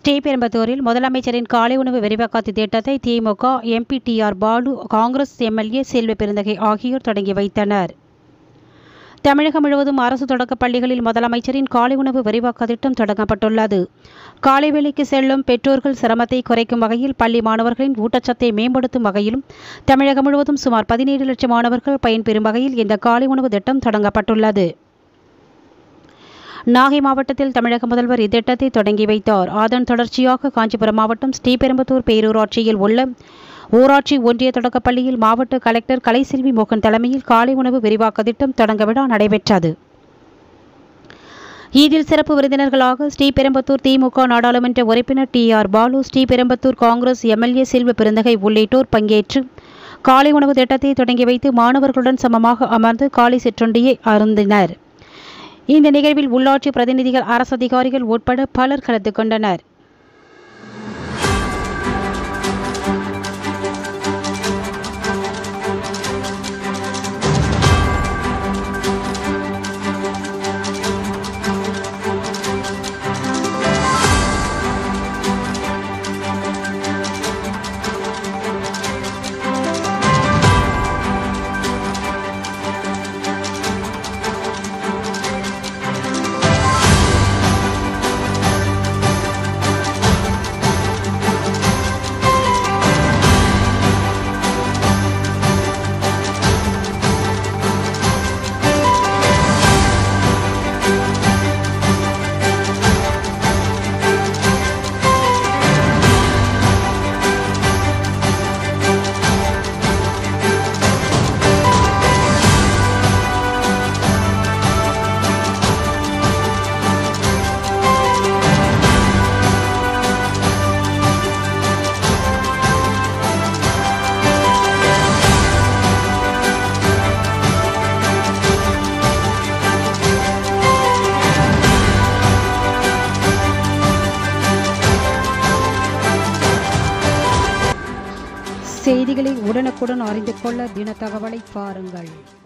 ஸ்ரீபெரும்புதூரில் முதலமைச்சரின் காலை உணவு விரிவாக்கத்து திட்டத்தை DMK MP T R Baalu Congress MLA Selva Perunthagai ஆகியோர் தொடங்கி வைத்தனர் தமிழகம் முழுவதும் அரசு தொடக்கப் பள்ளிகளில் முதலமைச்சரின் காலை உணவு விரிவாக்க திட்டம் தொடங்கப்பட்டுள்ளது காலை வேளைக்கு செல்லும் பெற்றோர்கள் சிரமத்தை குறைக்கும் வகையில் பள்ளி மாணவர்களின் ஊட்டச்சத்தை மேம்படுத்தும் வகையிலும் தமிழகம் முழுவதும் சுமார் பதினேழு லட்சம் மாணவர்கள் பயன்பெறும் வகையில் இந்த காலை உணவு திட்டம் தொடங்கப்பட்டுள்ளது நாகை மாவட்டத்தில் தமிழக முதல்வர் இத்திட்டத்தை தொடங்கி வைத்தார் அதன் தொடர்ச்சியாக காஞ்சிபுரம் மாவட்டம் ஸ்ரீபெரும்புதூர் பேரூராட்சியில் உள்ள ஊராட்சி ஒன்றிய தொடக்கப் பள்ளியில் மாவட்ட கலெக்டர் கலைசெல்வி மோகன் தலைமையில் காலை உணவு விரிவாக்க திட்டம் தொடங்க விழா நடைபெற்றது இதில் சிறப்பு விருந்தினர்களாக ஸ்ரீபெரும்புத்தூர் திமுக நாடாளுமன்ற உறுப்பினர் T R Baalu Sriperumbudur Congress MLA Selva Perunthagai உள்ளிட்டோர் பங்கேற்று காலை உணவு திட்டத்தை தொடங்கி வைத்து மாணவர்களுடன் சமமாக அமர்ந்து காலை சிற்றுண்டியை அருந்தினர் இந்த நிகழ்வில் உள்ளாட்சி பிரதிநிதிகள் அரசு அதிகாரிகள் உட்பட பலர் கலந்து கொண்டனர் செய்திகளை உடனுக்குடன் அறிந்து கொள்ள தின தகவலை பாருங்கள்